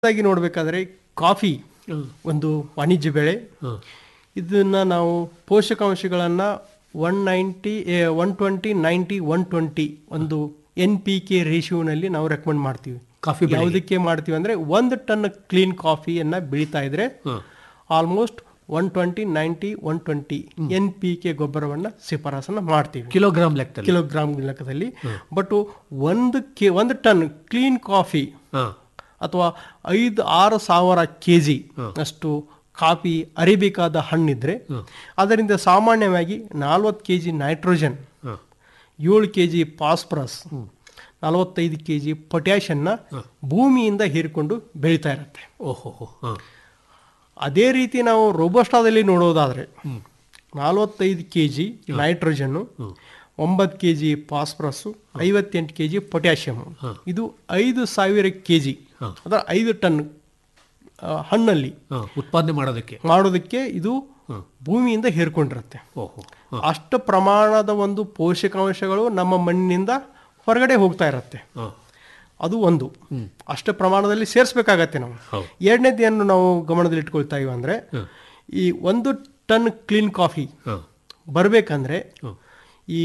ಆಗಿ ನೋಡಬೇಕಾದ್ರೆ ಕಾಫಿ ಒಂದು ವಾಣಿಜ್ಯ ಬೆಳೆ ಇದನ್ನ ನಾವು ಪೋಷಕಾಂಶಗಳನ್ನು one ninety one twenty ninety one twenty ಒಂದು ಎನ್ ಪಿ ಕೆ ರೇಷಿಯೋನಲ್ಲಿ ನಾವು ರೆಕಮೆಂಡ್ ಮಾಡ್ತೀವಿ ಕಾಫಿ ಬೆಳೆಗೆ? ಯಾವುದಕ್ಕೆ ಮಾಡ್ತೀವಿ ಅಂದರೆ ಒಂದು ಟನ್ ಕ್ಲೀನ್ ಕಾಫಿಯನ್ನು ಬೆಳೀತಾ ಇದ್ರೆ almost one twenty ninety one twenty N P K ಗೊಬ್ಬರವನ್ನು ಶಿಫಾರಸನ್ನು ಮಾಡ್ತೀವಿ ಕಿಲೋಗ್ರಾಮ್ ಲೆಕ್ಕದಲ್ಲಿ ಕಿಲೋಗ್ರಾಮ್ ಲೆಕ್ಕದಲ್ಲಿ ಬಟ್ ಒಂದು ಕೆ ಒಂದು ಟನ್ ಕ್ಲೀನ್ ಕಾಫಿ ಹಾ. ಅಥವಾ ಐದು ಆರು ಸಾವಿರ ಕೆ ಜಿ ಅಷ್ಟು ಕಾಫಿ ಅರಿಬೇಕಾದ ಹಣ್ಣಿದ್ರೆ ಅದರಿಂದ ಸಾಮಾನ್ಯವಾಗಿ ನಲ್ವತ್ತು ಕೆ ಜಿ ನೈಟ್ರೋಜನ್ ಹಾ. ಏಳು ಕೆ ಜಿ ಫಾಸ್ಫರಸ್ ನಲವತ್ತೈದು ಕೆ ಜಿ ಪೊಟ್ಯಾಷನ್ನ ಭೂಮಿಯಿಂದ ಹೀರಿಕೊಂಡು ಬೆಳೀತಾ ಇರುತ್ತೆ ಓಹೋ ಹೋ. ಹಾ. ಅದೇ ರೀತಿ ನಾವು ರೋಬೋಸ್ಟಾದಲ್ಲಿ ನೋಡೋದಾದರೆ ನಲವತ್ತೈದು ಕೆ ಜಿ ನೈಟ್ರೋಜನ್ನು ಒಂಬತ್ತು ಕೆ ಜಿ ಫಾಸ್ಫರಸ್ಸು ಐವತ್ತೆಂಟು ಕೆ ಜಿ ಪೊಟ್ಯಾಷಿಯಮ್ ಇದು ಐದು ಸಾವಿರ ಕೆ ಜಿ ಅದರ ಐದು ಟನ್ ಆ, ಹಣ್ಣಲ್ಲಿ ಹಾ. ಉತ್ಪಾದನೆ ಮಾಡೋದಕ್ಕೆ ಮಾಡೋದಕ್ಕೆ ಇದು ಭೂಮಿಯಿಂದ ಹೇರ್ಕೊಂಡಿರುತ್ತೆ ಓಹೋ ಅಷ್ಟು ಪ್ರಮಾಣದ ಒಂದು ಪೋಷಕಾಂಶಗಳು ನಮ್ಮ ಮಣ್ಣಿನಿಂದ ಹೊರಗಡೆ ಹೋಗ್ತಾ ಇರುತ್ತೆ ಹಾ. ಅದು ಒಂದು ಅಷ್ಟು ಪ್ರಮಾಣದಲ್ಲಿ ಸೇರಿಸ್ಬೇಕಾಗತ್ತೆ ನಾವು ಹೌದು. ಎರಡನೇದೇನು ನಾವು ಗಮನದಲ್ಲಿ ಇಟ್ಕೊಳ್ತಾ ಇವ ಅಂದ್ರೆ ಈ ಒಂದು ಟನ್ ಕ್ಲೀನ್ ಕಾಫಿ ಹಾ. ಬರಬೇಕಂದ್ರೆ ಈ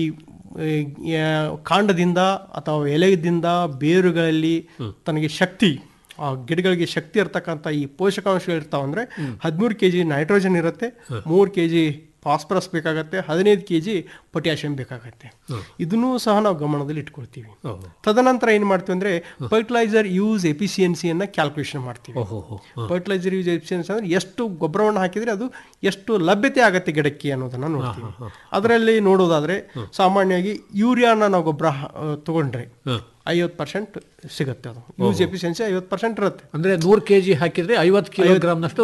ಈ, ಆ, ಕಾಂಡದಿಂದ ಅಥವಾ ಎಲೆದಿಂದ ಬೇರುಗಳಲ್ಲಿ ತನಗೆ ಶಕ್ತಿ ಆ ಗಿಡಗಳಿಗೆ ಶಕ್ತಿ ಇರ್ತಕ್ಕಂಥ ಈ ಪೋಷಕಾಂಶಗಳು ಇರ್ತಾವಂದ್ರೆ ಹದಿಮೂರು ಕೆ ಜಿ ನೈಟ್ರೋಜನ್ ಇರುತ್ತೆ ಮೂರು ಕೆ ಜಿ ಫಾಸ್ಫರಸ್ ಬೇಕಾಗತ್ತೆ ಹದಿನೈದು ಕೆ ಜಿ ಪೊಟ್ಯಾಷಿಯಂ ಬೇಕಾಗತ್ತೆ ಇದನ್ನೂ ಸಹ ನಾವು ಗಮನದಲ್ಲಿ ಇಟ್ಕೊಳ್ತೀವಿ ಓಹೋ. ತದನಂತರ ಏನು ಮಾಡ್ತೀವಿ ಅಂದ್ರೆ ಫರ್ಟಿಲೈಸರ್ ಯೂಸ್ ಎಫಿಷಿಯನ್ಸಿಯನ್ನ ಕ್ಯಾಲ್ಕುಲೇಷನ್ ಮಾಡ್ತೀವಿ ಓಹೋ ಹೋ. ಫರ್ಟಿಲೈಸರ್ ಯೂಸ್ ಎಫಿಷಿಯನ್ಸಿ ಅಂದ್ರೆ ಎಷ್ಟು ಗೊಬ್ಬರವನ್ನು ಹಾಕಿದ್ರೆ ಅದು ಎಷ್ಟು ಲಭ್ಯತೆ ಆಗತ್ತೆ ಗಿಡಕ್ಕೆ ಅನ್ನೋದನ್ನ ನೋಡ್ತೀವಿ ಅದರಲ್ಲಿ ನೋಡೋದಾದ್ರೆ ಸಾಮಾನ್ಯವಾಗಿ ಯೂರಿಯಾನ ನಾವು ಗೊಬ್ಬರ ತಗೊಂಡ್ರೆ ಹಾ. ಐವತ್ತು ಪರ್ಸೆಂಟ್ ಸಿಗುತ್ತೆ ಅದು ಯೂಸ್ ಎಫಿಷಿಯನ್ಸಿ ಐವತ್ತು ಪರ್ಸೆಂಟ್ ಇರುತ್ತೆ ಅಂದ್ರೆ ನೂರು ಕೆಜಿ ಹಾಕಿದ್ರೆ ಐವತ್ತು ಕಿಲೋಗ್ರಾಮ್ನಷ್ಟು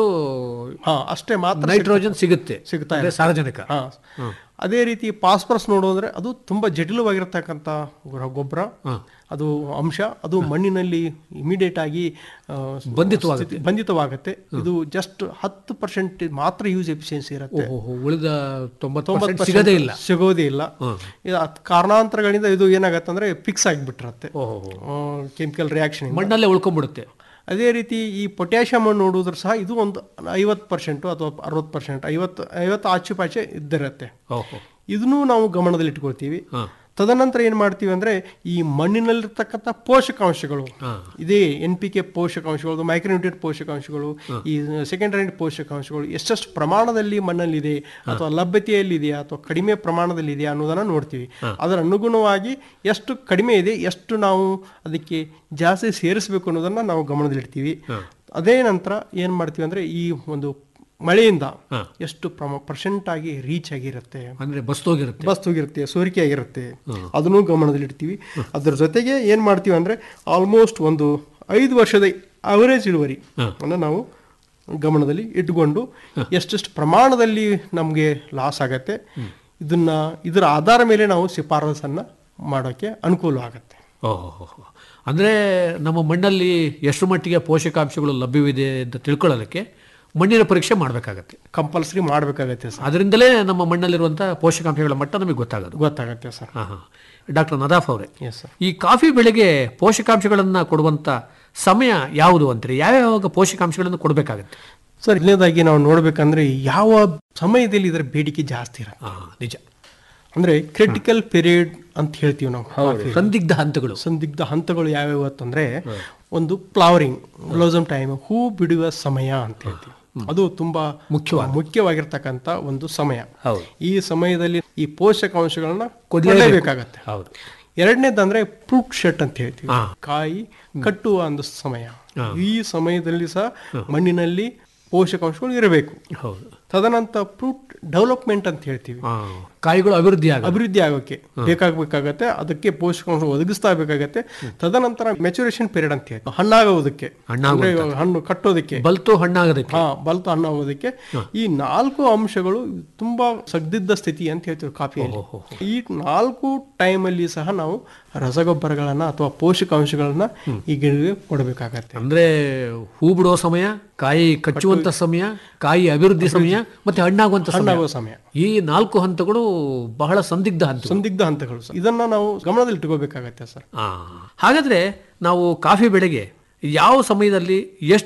ಹಾ ಅಷ್ಟೇ ಮಾತ್ರ ನೈಟ್ರೋಜನ್ ಸಿಗುತ್ತೆ ಸಿಗ್ತಾ ಅಂದ್ರೆ ಸಾರಜನಕ ಹಾ ಅದೇ ರೀತಿ ಫಾಸ್ಫರಸ್ ನೋಡೋದ್ರೆ ಅದು ತುಂಬಾ ಜಟಿಲವಾಗಿರ್ತಕ್ಕಂಥ ಗೊಬ್ಬರ- ಗೊಬ್ಬರ ಅದು ಅಂಶ ಅದು ಮಣ್ಣಿನಲ್ಲಿ ಇಮಿಡಿಯೇಟ್ ಆಗಿ ಆ, ಬಂಧಿತವಾಗುತ್ತೆ. ಸ್ಥಿತಿ- ಬಂಧಿತವಾಗುತ್ತೆ ಇದು ಜಸ್ಟ್ ಹತ್ತು ಪರ್ಸೆಂಟ್ ಮಾತ್ರ ಯೂಸ್ ಎಫಿಷಿಯನ್ಸಿ ಇರುತ್ತೆ ಓಹೋ ಹೋ. ಉಳಿದ ತೊಂಬತ್ತು ತೊಂಬತ್ತು percent ಸಿಗದೇ ಇಲ್ಲ ಸಿಗೋದೇ ಇಲ್ಲ ಇದು ಅದ್ ಕಾರಣಾಂತರಗಳಿಂದ ಇದು ಏನಾಗತ್ತೆ ಅಂದ್ರೆ ಫಿಕ್ಸ್ ಆಗಿಬಿಟ್ಟಿರುತ್ತೆ ಓಹೋ ಹೋ. ಕೆಮಿಕಲ್ ರಿಯಾಕ್ಷನ್ ಮಣ್ಣಲ್ಲೇ ಉಳ್ಕೊಂಡ್ಬಿಡುತ್ತೆ ಅದೇ ರೀತಿ ಈ ಪೊಟ್ಯಾಷಿಯಮ್ ನೋಡಿದ್ರು ಸಹ ಇದು ಒಂದು ಐವತ್ತು ಪರ್ಸೆಂಟು ಅಥವಾ ಅರವತ್ತು ಪರ್ಸೆಂಟ್ ಐವತ್ತು ಐವತ್ತು ಆಚೆ ಪಾಚೆ ಇದ್ದಿರುತ್ತೆ ಓಹೋ ಇದನ್ನೂ ನಾವು ಗಮನದಲ್ಲಿ ಇಟ್ಕೊಳ್ತೀವಿ ಹಾ. ತದನಂತರ ಏನು ಮಾಡ್ತೀವಿ ಅಂದ್ರೆ ಈ ಮಣ್ಣಿನಲ್ಲಿರ್ತಕ್ಕಂಥ ಪೋಷಕಾಂಶಗಳು ಇದೇ ಎನ್ ಪಿ ಕೆ ಪೋಷಕಾಂಶಗಳು ಮೈಕ್ರೋನ್ಯೂಟ್ರಿಯನ್ ಪೋಷಕಾಂಶಗಳು ಈ ಸೆಕೆಂಡರಿ ಪೋಷಕಾಂಶಗಳು ಎಷ್ಟೆಷ್ಟು ಪ್ರಮಾಣದಲ್ಲಿ ಮಣ್ಣಲ್ಲಿದೆ ಅಥವಾ ಲಭ್ಯತೆಯಲ್ಲಿದೆಯಾ ಅಥವಾ ಕಡಿಮೆ ಪ್ರಮಾಣದಲ್ಲಿ ಇದೆಯಾ ಅನ್ನೋದನ್ನ ನೋಡ್ತೀವಿ ಅದರ ಅನುಗುಣವಾಗಿ ಎಷ್ಟು ಕಡಿಮೆ ಇದೆ ಎಷ್ಟು ನಾವು ಅದಕ್ಕೆ ಜಾಸ್ತಿ ಸೇರಿಸಬೇಕು ಅನ್ನೋದನ್ನ ನಾವು ಗಮನದಲ್ಲಿಡ್ತೀವಿ ಅದೇ ನಂತರ ಏನು ಮಾಡ್ತೀವಿ ಅಂದ್ರೆ ಈ ಒಂದು ಮಳೆಯಿಂದ ಎಷ್ಟು ಪ್ರಮ ಪರ್ಸೆಂಟ್ ಆಗಿ ರೀಚ್ ಆಗಿರುತ್ತೆ ಅಂದ್ರೆ ಬಸ್ತೋಗಿರುತ್ತೆ ಬಸ್ ಹೋಗಿರುತ್ತೆ ಸೋರಿಕೆ ಆಗಿರುತ್ತೆ ಅದನ್ನು ಗಮನದಲ್ಲಿಡ್ತೀವಿ ಅದ್ರ ಜೊತೆಗೆ ಏನು ಮಾಡ್ತೀವಿ ಅಂದರೆ ಆಲ್ಮೋಸ್ಟ್ ಒಂದು ಐದು ವರ್ಷದ ಅವರೇಜ್ ಇಳುವರಿ ಅನ್ನು ನಾವು ಗಮನದಲ್ಲಿ ಇಟ್ಕೊಂಡು ಎಷ್ಟೆಷ್ಟು ಪ್ರಮಾಣದಲ್ಲಿ ನಮಗೆ ಲಾಸ್ ಆಗತ್ತೆ ಇದನ್ನ ಇದರ ಆಧಾರ ಮೇಲೆ ನಾವು ಶಿಫಾರಸನ್ನು ಮಾಡೋಕ್ಕೆ ಅನುಕೂಲ ಆಗುತ್ತೆ ಓಹೋ ಹೋ, ಹೋ. ಅಂದ್ರೆ ನಮ್ಮ ಮಣ್ಣಲ್ಲಿ ಎಷ್ಟು ಮಟ್ಟಿಗೆ ಪೋಷಕಾಂಶಗಳು ಲಭ್ಯವಿದೆ ಅಂತ ತಿಳ್ಕೊಳ್ಳೋದಕ್ಕೆ ಮಣ್ಣಿನ ಪರೀಕ್ಷೆ ಮಾಡಬೇಕಾಗತ್ತೆ ಕಂಪಲ್ಸರಿ ಮಾಡಬೇಕಾಗತ್ತೆ ಸರ್ ಅದರಿಂದಲೇ ನಮ್ಮ ಮಣ್ಣಲ್ಲಿರುವಂಥ ಪೋಷಕಾಂಶಗಳ ಮಟ್ಟ ನಮಗೆ ಗೊತ್ತಾಗೋದು ಗೊತ್ತಾಗತ್ತೆ ಸರ್ ಹಾಂ ಹಾಂ ಡಾಕ್ಟರ್ ನದಾಫ್ ಅವರೇ ಎಸ್ ಸರ್ ಈ ಕಾಫಿ ಬೆಳೆಗೆ ಪೋಷಕಾಂಶಗಳನ್ನು ಕೊಡುವಂಥ ಸಮಯ ಯಾವುದು ಅಂತೀರಿ ಯಾವ್ಯಾವ ಪೋಷಕಾಂಶಗಳನ್ನು ಕೊಡಬೇಕಾಗತ್ತೆ ಸರ್ ಇಲ್ಲದಾಗಿ ನಾವು ನೋಡ್ಬೇಕಂದ್ರೆ ಯಾವ ಸಮಯದಲ್ಲಿ ಇದರ ಬೇಡಿಕೆ ಜಾಸ್ತಿ ಇರುತ್ತೆ ಹಾಂ ನಿಜ ಅಂದ್ರೆ ಕ್ರಿಟಿಕಲ್ ಪೀರಿಯಡ್ ಅಂತ ಹೇಳ್ತೀವಿ ನಾವು ಕಾಫಿ. ಸಂದಿಗ್ಧ ಹಂತಗಳು ಸಂದಿಗ್ಧ ಹಂತಗಳು ಯಾವ್ಯಾವ ಅಂತಂದ್ರೆ ಒಂದು ಫ್ಲವರಿಂಗ್ ಬ್ಲೌಸಮ್ ಟೈಮ್ ಹೂ ಬಿಡುವ ಸಮಯ ಅಂತ ಹೇಳ್ತೀವಿ ಅದು ತುಂಬಾ ಮುಖ್ಯವಾಗಿ ಮುಖ್ಯವಾಗಿರ್ತಕ್ಕಂಥ ಒಂದು ಸಮಯ ಹೌದು ಈ ಸಮಯದಲ್ಲಿ ಈ ಪೋಷಕಾಂಶಗಳನ್ನ ಕೊಡಲೇಬೇಕಾಗತ್ತೆ ಹೌದು ಎರಡನೇದಂದ್ರೆ ಫ್ರೂಟ್ ಶೆಟ್ ಅಂತ ಹೇಳ್ತೀವಿ ಹಾ. ಕಾಯಿ ಕಟ್ಟುವ ಒಂದು ಸಮಯ ಈ ಸಮಯದಲ್ಲಿ ಸಹ ಮಣ್ಣಿನಲ್ಲಿ ಪೋಷಕಾಂಶಗಳು ಇರಬೇಕು ಹೌದು ತದನಂತರ ಫ್ರೂಟ್ ಡೆವಲಪ್ಮೆಂಟ್ ಅಂತ ಹೇಳ್ತೀವಿ ಹಾಂ ಕಾಯಿಗಳು ಅಭಿವೃದ್ಧಿ ಆಗ ಅಭಿವೃದ್ಧಿ ಆಗೋಕ್ಕೆ ಬೇಕಾಗಬೇಕಾಗತ್ತೆ ಅದಕ್ಕೆ ಪೋಷಕಾಂಶ ಒದಗಿಸ್ತಾ ಬೇಕಾಗತ್ತೆ ತದನಂತರ ಮೆಚುರೇಷನ್ ಪೀರಿಯಡ್ ಅಂತ ಹೇಳಿ ಹಣ್ಣಾಗೋದಕ್ಕೆ ಅಂದ್ರೆ ಇವಾಗ ಹಣ್ಣು ಕಟ್ಟೋದಕ್ಕೆ ಬಲ್ತು ಹಣ್ಣಾಗೋದಕ್ಕೆ ಹಾ ಬಲ್ತು ಹಣ್ಣಾಗೋದಕ್ಕೆ ಈ ನಾಲ್ಕು ಅಂಶಗಳು ತುಂಬಾ ಸಗ್ದಿದ್ದ ಸ್ಥಿತಿ ಅಂತ ಹೇಳ್ತೀವಿ ಕಾಫಿಯಲ್ಲಿ ಈ ನಾಲ್ಕು ಟೈಮಲ್ಲಿ ಸಹ ನಾವು ರಸಗೊಬ್ಬರಗಳನ್ನ ಅಥವಾ ಪೋಷಕಾಂಶಗಳನ್ನ ಈ ಗಿಡಕ್ಕೆ ಕೊಡಬೇಕಾಗತ್ತೆ ಅಂದ್ರೆ ಹೂ ಬಿಡೋ ಸಮಯ ಕಾಯಿ ಕಚ್ಚುವಂತ ಸಮಯ ಕಾಯಿ ಅಭಿವೃದ್ಧಿ ಸಮಯ ಮತ್ತೆ ಹಣ್ಣಾಗುವಂತ ಸಮಯ ಹಣ್ಣಾಗುವ ಸಮಯ ಈ ನಾಲ್ಕು ಹಂತಗಳು ಬಹಳ ಸಂದಿಗ್ಧ ಹಂತ ಸಂದಿಗ್ಧ ಹಂತಗಳು ಸರ್. ಇದನ್ನ ನಾವು ಗಮನದಲ್ಲಿ ಇಟ್ಕೋಬೇಕಾಗತ್ತೆ ಸರ್ ಹಾಗಾದ್ರೆ ನಾವು ಕಾಫಿ ಬೆಳೆಗೆ ಯಾವ ಸಮಯದಲ್ಲಿ ಎಷ್ಟು